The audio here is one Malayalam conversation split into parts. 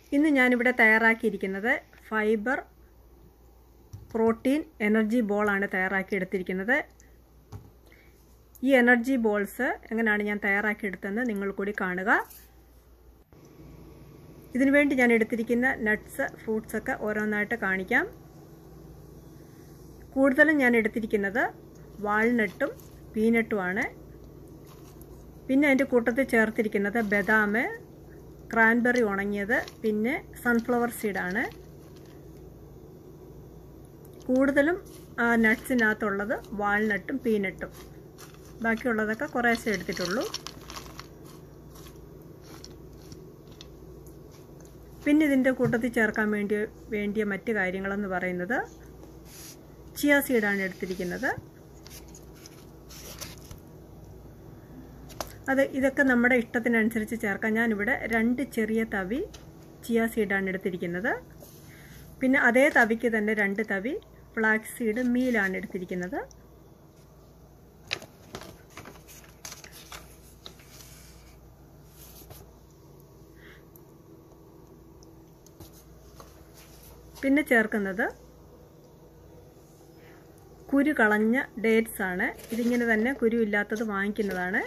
ഇന്ന് ഞാനിവിടെ തയ്യാറാക്കിയിരിക്കുന്നത് ഫൈബർ പ്രോട്ടീൻ എനർജി ബോളാണ് തയ്യാറാക്കി എടുത്തിരിക്കുന്നത് ഈ എനർജി ബോൾസ് എങ്ങനെയാണ് ഞാൻ തയ്യാറാക്കിയെടുത്തതെന്ന് നിങ്ങൾ കൂടി കാണുക ഇതിനു വേണ്ടി ഞാൻ എടുത്തിരിക്കുന്ന നട്ട്സ് ഫ്രൂട്ട്സ് ഒക്കെ ഓരോന്നായിട്ട് കാണിക്കാം കൂടുതലും ഞാൻ എടുത്തിരിക്കുന്നത് വാൾനട്ടും പീനട്ടുമാണ് പിന്നെ അതിൻ്റെ കൂട്ടത്തിൽ ചേർത്തിരിക്കുന്നത് ബദാം ക്രാൻബെറി ഉണങ്ങിയത് പിന്നെ സൺഫ്ലവർ സീഡാണ് കൂടുതലും നട്ട്സിനകത്തുള്ളത് വാൾനട്ടും പീനട്ടും ബാക്കിയുള്ളതൊക്കെ കുറേശ്ശെ എടുത്തിട്ടുള്ളൂ പിന്നെ ഇതിൻ്റെ കൂട്ടത്തിൽ ചേർക്കാൻ വേണ്ടി വേണ്ടിയ മറ്റ് കാര്യങ്ങളെന്ന് പറയുന്നത് ചിയ സീഡാണ് എടുത്തിരിക്കുന്നത് അത് ഇതൊക്കെ നമ്മുടെ ഇഷ്ടത്തിനനുസരിച്ച് ചേർക്കാം ഞാനിവിടെ രണ്ട് ചെറിയ തവി ചിയ സീഡാണ് എടുത്തിരിക്കുന്നത് പിന്നെ അതേ തവിക്ക് തന്നെ രണ്ട് തവി ഫ്ലാക്സ് സീഡ് മീലാണ് എടുത്തിരിക്കുന്നത് പിന്നെ ചേർക്കുന്നത് കുരു കളഞ്ഞ ഡേറ്റ്സ് ആണ് ഇതിങ്ങനെ തന്നെ കുരു ഇല്ലാത്തത് വാങ്ങിക്കുന്നതാണ്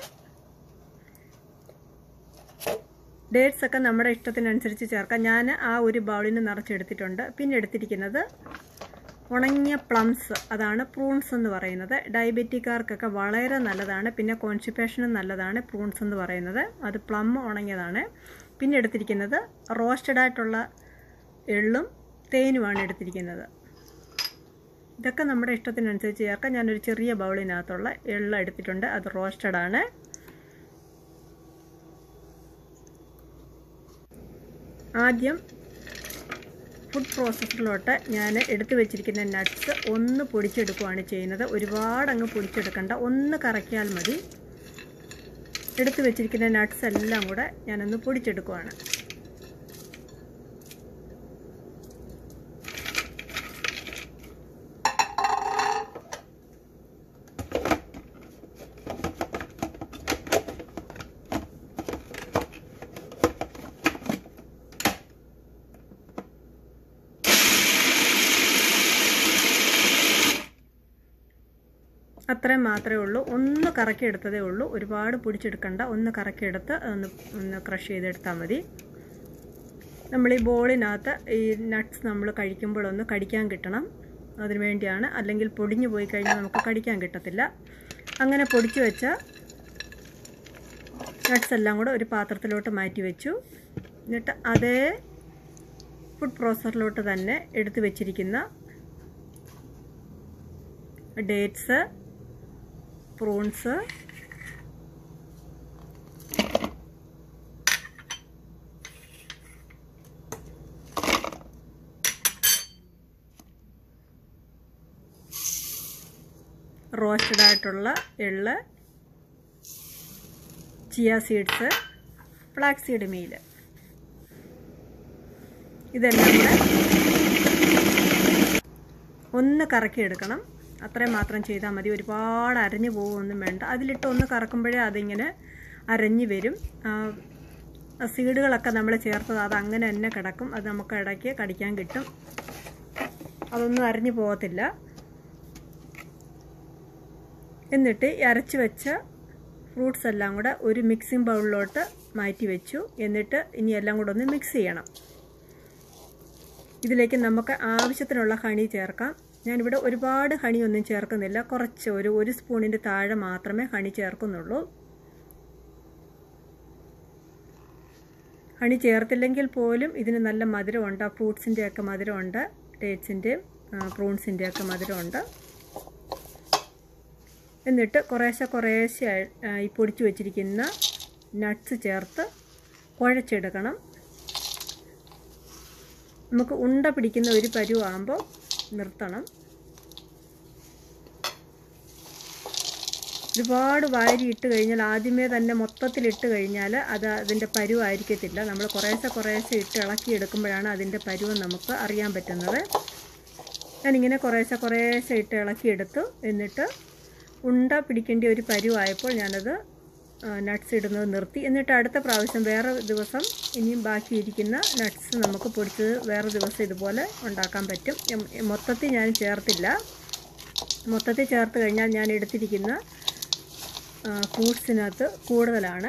ഡേറ്റ്സ് ഒക്കെ നമ്മുടെ ഇഷ്ടത്തിനനുസരിച്ച് ചേർക്കാം ഞാൻ ആ ഒരു ബൗളിന് നിറച്ചെടുത്തിട്ടുണ്ട് പിന്നെ എടുത്തിരിക്കുന്നത് ഉണങ്ങിയ പ്ലംസ് അതാണ് പ്രൂൺസ് എന്ന് പറയുന്നത് ഡയബറ്റിക്കാർക്കൊക്കെ വളരെ നല്ലതാണ് പിന്നെ കോൺസ്റ്റിപ്പേഷനും നല്ലതാണ് പ്രൂൺസ് എന്ന് പറയുന്നത് അത് പ്ലം ഉണങ്ങിയതാണ് പിന്നെ എടുത്തിരിക്കുന്നത് റോസ്റ്റഡ് ആയിട്ടുള്ള എള്ളും തേനുമാണ് എടുത്തിരിക്കുന്നത് ഇതൊക്കെ നമ്മുടെ ഇഷ്ടത്തിനനുസരിച്ച് ചേർക്കാം ഞാനൊരു ചെറിയ ബൗളിനകത്തുള്ള എള്ള എടുത്തിട്ടുണ്ട് അത് റോസ്റ്റഡ് ആണ് ആദ്യം ഫുഡ് പ്രോസസ്സറിലോട്ട് ഞാൻ എടുത്തു വെച്ചിരിക്കുന്ന നട്ട്സ് ഒന്ന് പൊടിച്ചെടുക്കുകയാണ് ചെയ്യുന്നത് ഒരുപാട് അങ്ങ് പൊടിച്ചെടുക്കണ്ട ഒന്ന് കറക്കിയാൽ മതി എടുത്തു വെച്ചിരിക്കുന്ന നട്ട്സ് എല്ലാം കൂടെ ഞാനൊന്ന് പൊടിച്ചെടുക്കുകയാണ് അത്രയും മാത്രമേ ഉള്ളൂ ഒന്ന് കറക്കി എടുത്തതേ ഉള്ളൂ ഒരുപാട് പൊടിച്ചെടുക്കണ്ട ഒന്ന് കറക്കി എടുത്ത് ഒന്ന് ഒന്ന് ക്രഷ് ചെയ്തെടുത്താൽ മതി നമ്മൾ ഈ ബോളിനകത്ത് ഈ നട്ട്സ് നമ്മൾ കഴിക്കുമ്പോഴൊന്ന് കടിക്കാൻ കിട്ടണം അതിനു വേണ്ടിയാണ് അല്ലെങ്കിൽ പൊടിഞ്ഞു പോയി കഴിഞ്ഞാൽ നമുക്ക് കടിക്കാൻ കിട്ടത്തില്ല അങ്ങനെ പൊടിച്ചു വെച്ച നട്ട്സ് എല്ലാം കൂടെ ഒരു പാത്രത്തിലോട്ട് മാറ്റി വെച്ചു എന്നിട്ട് അതേ ഫുഡ് പ്രോസറിലോട്ട് തന്നെ എടുത്തു വെച്ചിരിക്കുന്ന ഡേറ്റ്സ് പ്രൂൺസ് റോസ്റ്റഡ് ആയിട്ടുള്ള എള്ള് chia seeds flax seed meal ഇതെല്ലാം കൂടെ ഒന്ന് കറക്കിയെടുക്കണം അത്രയും മാത്രം ചെയ്താൽ മതി ഒരുപാട് അരഞ്ഞു പോകുമൊന്നും വേണ്ട അതിലിട്ട് ഒന്ന് കറക്കുമ്പോഴേ അതിങ്ങനെ അരഞ്ഞു വരും സീഡുകളൊക്കെ നമ്മൾ ചേർത്തത് അത് അങ്ങനെ തന്നെ കിടക്കും അത് നമുക്ക് ഇടയ്ക്ക് കടിക്കാൻ കിട്ടും അതൊന്നും അരഞ്ഞു പോകത്തില്ല എന്നിട്ട് അരച്ച് വെച്ച ഫ്രൂട്ട്സ് എല്ലാം കൂടെ ഒരു മിക്സിംഗ് ബൗളിലോട്ട് മാറ്റി വെച്ചു എന്നിട്ട് ഇനി എല്ലാം കൂടെ ഒന്ന് മിക്സ് ചെയ്യണം ഇതിലേക്ക് നമുക്ക് ആവശ്യത്തിനുള്ള ഹണി ചേർക്കാം ഞാനിവിടെ ഒരുപാട് ഹണി ഒന്നും ചേർക്കുന്നില്ല കുറച്ച് ഒരു ഒരു സ്പൂണിൻ്റെ താഴെ മാത്രമേ ഹണി ചേർക്കുന്നുള്ളൂ ഹണി ചേർത്തില്ലെങ്കിൽ പോലും ഇതിന് നല്ല മധുരമുണ്ട് ആ ഫ്രൂട്ട്സിൻ്റെയൊക്കെ മധുരമുണ്ട് ഡേറ്റ്സിൻ്റെയും പ്രൂൺസിൻ്റെയൊക്കെ മധുരമുണ്ട് എന്നിട്ട് കുറേശ്ശെ കുറേശ്ശെ ഈ പൊടിച്ചു വച്ചിരിക്കുന്ന നട്ട്സ് ചേർത്ത് കുഴച്ചെടുക്കണം നമുക്ക് ഉണ്ട പിടിക്കുന്ന ഒരു പരുവാകുമ്പോൾ നിർത്തണം ഒരുപാട് വാരി ഇട്ട് കഴിഞ്ഞാൽ ആദ്യമേ തന്നെ മൊത്തത്തിൽ ഇട്ട് കഴിഞ്ഞാൽ അത് അതിൻ്റെ പരുവായിരിക്കത്തില്ല നമ്മൾ കുറേശ്ശെ കുറേശ്ശെ ഇട്ട് ഇളക്കി എടുക്കുമ്പോഴാണ് അതിൻ്റെ പരുവം നമുക്ക് അറിയാൻ പറ്റുന്നത് ഞാനിങ്ങനെ കുറേശ്ശെ കുറേശ്ശെ ഇട്ട് ഇളക്കിയെടുത്തു എന്നിട്ട് ഉണ്ട പിടിക്കേണ്ട ഒരു പരുവായപ്പോൾ ഞാനത് നട്ട്സ് ഇടുന്നത് നിർത്തി എന്നിട്ട് അടുത്ത പ്രാവശ്യം വേറെ ദിവസം ഇനിയും ബാക്കിയിരിക്കുന്ന നട്ട്സ് നമുക്ക് പൊടിച്ചത് വേറെ ദിവസം ഇതുപോലെ ഉണ്ടാക്കാൻ പറ്റും എം- മൊത്തത്തിൽ ഞാൻ ചേർത്തില്ല മൊത്തത്തിൽ ചേർത്ത് കഴിഞ്ഞാൽ ഞാൻ എടുത്തിരിക്കുന്ന ഫ്രൂട്ട്സിനകത്ത് കൂടുതലാണ്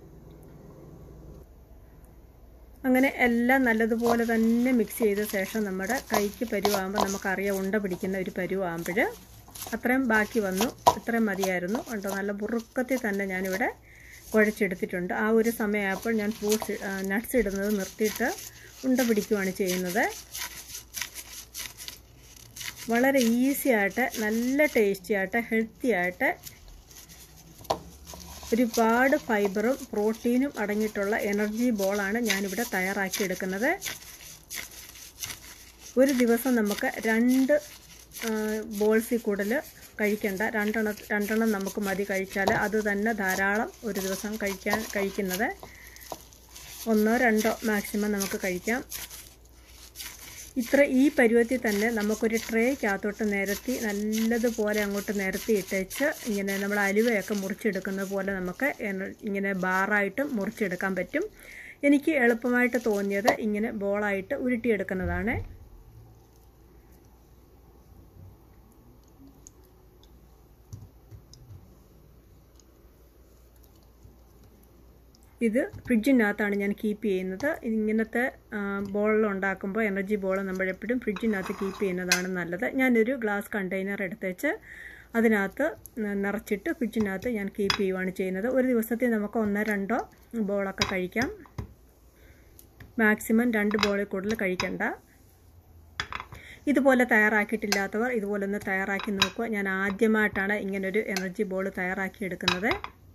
അങ്ങനെ എല്ലാം നല്ലതുപോലെ തന്നെ മിക്സ് ചെയ്ത ശേഷം നമ്മുടെ കൈക്ക് പരുവാകുമ്പോൾ നമുക്കറിയാം ഉണ്ട പിടിക്കുന്ന ഒരു പരുവാകുമ്പോൾ അത്രയും ബാക്കി വന്നു ഇത്രയും മതിയായിരുന്നു ഉണ്ടോ നല്ല മുറുക്കത്തിൽ തന്നെ ഞാനിവിടെ കുഴച്ചെടുത്തിട്ടുണ്ട് ആ ഒരു സമയമായപ്പോൾ ഞാൻ ഫ്രൂട്ട്സ് നട്ട്സ് ഇടുന്നത് നിർത്തിയിട്ട് ഉണ്ട പിടിക്കുകയാണ് ചെയ്യുന്നത് വളരെ ഈസി ആയിട്ട് നല്ല ടേസ്റ്റി ആയിട്ട് ഹെൽത്തി ആയിട്ട് ഒരുപാട് ഫൈബറും പ്രോട്ടീനും അടങ്ങിയിട്ടുള്ള എനർജി ബോളാണ് ഞാനിവിടെ തയ്യാറാക്കി എടുക്കുന്നത് ഒരു ദിവസം നമുക്ക് രണ്ട് ബോൾസിൽ കൂടുതൽ കഴിക്കേണ്ട രണ്ടെണ്ണം രണ്ടെണ്ണം നമുക്ക് മതി കഴിച്ചാൽ അത് തന്നെ ധാരാളം ഒരു ദിവസം കഴിക്കാൻ കഴിക്കുന്നത് ഒന്നോ രണ്ടോ മാക്സിമം നമുക്ക് കഴിക്കാം ഇത്ര ഈ പരുവത്തിൽ തന്നെ നമുക്കൊരു ട്രേക്കകത്തോട്ട് നിരത്തി നല്ലതുപോലെ അങ്ങോട്ട് നിരത്തി ഇട്ടേച്ച് ഇങ്ങനെ നമ്മൾ അലുവയൊക്കെ മുറിച്ചെടുക്കുന്ന പോലെ നമുക്ക് എന- ഇങ്ങനെ ബാറായിട്ട് മുറിച്ചെടുക്കാൻ പറ്റും എനിക്ക് എളുപ്പമായിട്ട് തോന്നിയത് ഇങ്ങനെ ബോളായിട്ട് ഉരുട്ടിയെടുക്കുന്നതാണ് ഇത് ഫ്രിഡ്ജിനകത്താണ് ഞാൻ കീപ്പ് ചെയ്യുന്നത് ഇങ്ങനത്തെ ബോൾ ഉണ്ടാക്കുമ്പോൾ എനർജി ബോൾ നമ്മൾ എപ്പോഴും ഫ്രിഡ്ജിനകത്ത് കീപ്പ് ചെയ്യുന്നതാണ് നല്ലത് ഞാനൊരു ഗ്ലാസ് കണ്ടെയ്നർ എടുത്തേച്ച് അതിനകത്ത് നിറച്ചിട്ട് ഫ്രിഡ്ജിനകത്ത് ഞാൻ കീപ്പ് ചെയ്യുവാണ് ചെയ്യുന്നത് ഒരു ദിവസത്തിൽ നമുക്ക് ഒന്നോ രണ്ടോ ബോളൊക്കെ കഴിക്കാം മാക്സിമം രണ്ട് ബോളിൽ കൂടുതൽ കഴിക്കണ്ട ഇതുപോലെ തയ്യാറാക്കിയിട്ടില്ലാത്തവർ ഇതുപോലെ ഒന്ന് തയ്യാറാക്കി നോക്കുക ഞാൻ ആദ്യമായിട്ടാണ് ഇങ്ങനൊരു എനർജി ബോൾ തയ്യാറാക്കി എടുക്കുന്നത്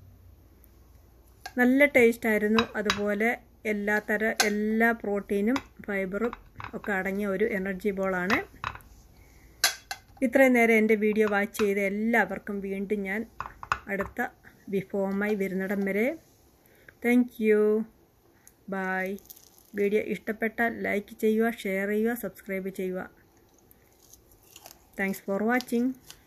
നല്ല ടേസ്റ്റായിരുന്നു അതുപോലെ എല്ലാ തര എല്ലാ പ്രോട്ടീനും ഫൈബറും ഒക്കെ അടങ്ങിയ ഒരു എനർജി ബോളാണ് ഇത്രയും നേരം എൻ്റെ വീഡിയോ വാച്ച് ചെയ്ത എല്ലാവർക്കും വീണ്ടും ഞാൻ അടുത്ത വിഭവമായി വരുന്നിടം വരെ താങ്ക് യു ബായ് വീഡിയോ ഇഷ്ടപ്പെട്ടാൽ ലൈക്ക് ചെയ്യുക ഷെയർ ചെയ്യുക സബ്സ്ക്രൈബ് ചെയ്യുക താങ്ക്സ് ഫോർ വാച്ചിങ്